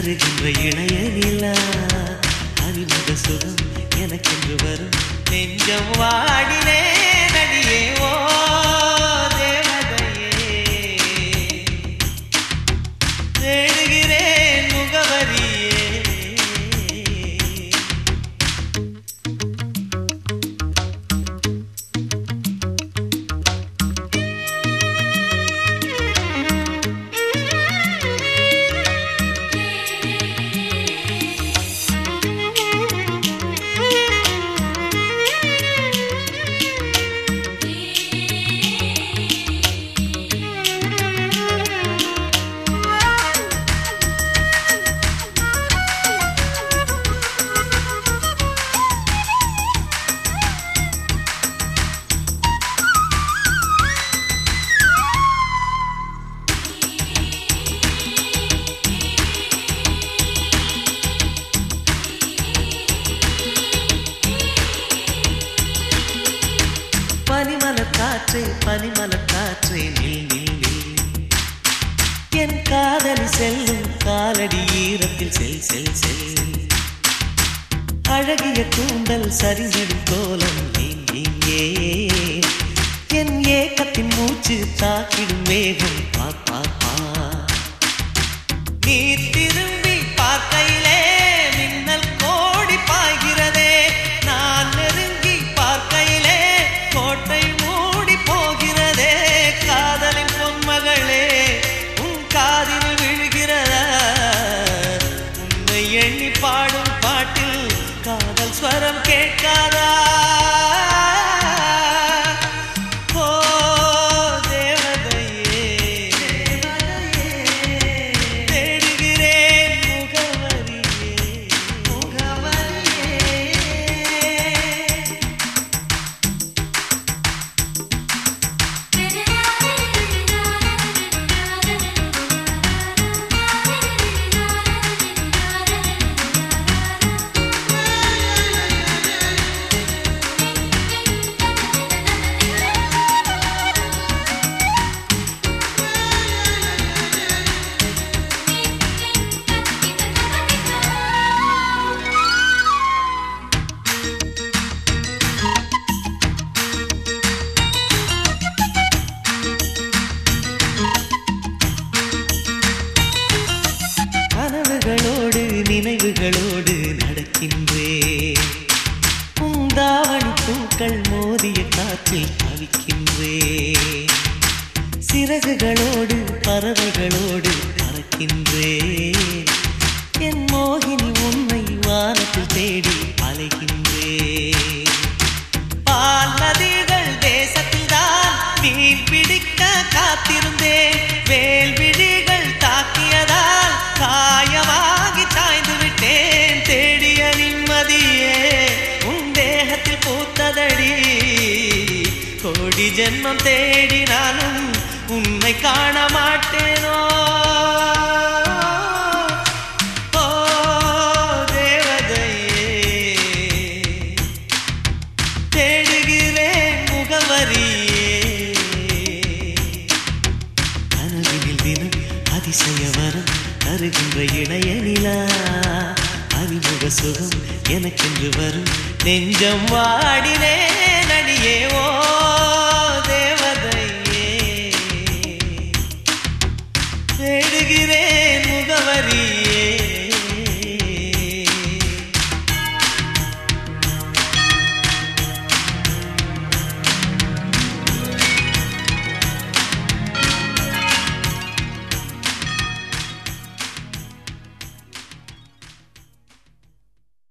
தருகின்ற இளைய நிலா அறிமுக சுகம் எனக்கென்று வரும் நெஞ்சம் வாடினே நடியே ஓ தேவதையே தேடுகிறேன் முகவரியே பனிமலர் காற்றே பனிமலர் காற்றே நில் நில் நில் என் காதலி செல்லும் காலடி ஈரத்தில் செல் செல் செல் அழகிய கூந்தல் சரிஞ்சிடும் கோலம் ஏன் ஏன் ஏன் என் ஏக்கத்தின் மூச்சு தாக்கிடும் வேகம் பா பா பா நீ திரும்பி பார்க்கையிலே மின்னல் கோடி பாய்கிறதே நான் நெருங்கி பார்க்கையிலே கோட்டை மூடி போகிறதே காதலின் பொன்மகளே உன் காதில் விழுகிறதா உன்னை எண்ணி பாடும் பாட்டில் காதல் ஸ்வரம் கேட்காதா ஓ தேவதையே தேடுகிறேன் முகவரியே முகவரியே கனவுகளோடு நினைவுகளோடு நடக்கின்றேன் பூந்தாவணி பூக்கள் மோதிய காற்றில் தவிக்கின்றேன் சிறகுகளோடு பறவைகளோடு பறக்கின்றேன் என் மோகினி உன்னை வானத்தில் தேடி அலைகின்றேன் பால் நதிகள் தேசத்தில் தான் மீன் பிடிக்க காத்திருந்தேன் வேல் விழிகள் தாக்கியதால் காயமாகி சாய்ந்து விட்டேன் தேடிய நிம்மதியே உன் தேகத்தில் பூத்ததடி கோடி ஜென்மம் தேடினாலும் உன்னை காண மாட்டேனோ ஓ தேவதையே தேடுகிறேன் முகவரியே கனவினில் தினம் அதிசய வரம் தருகின்ற இளைய நிலா அறிமுக சுகம் எனக்கென்று வரும் நெஞ்சம் வாடினே நடியே ஓ தேவதையே தேடுகிறேன்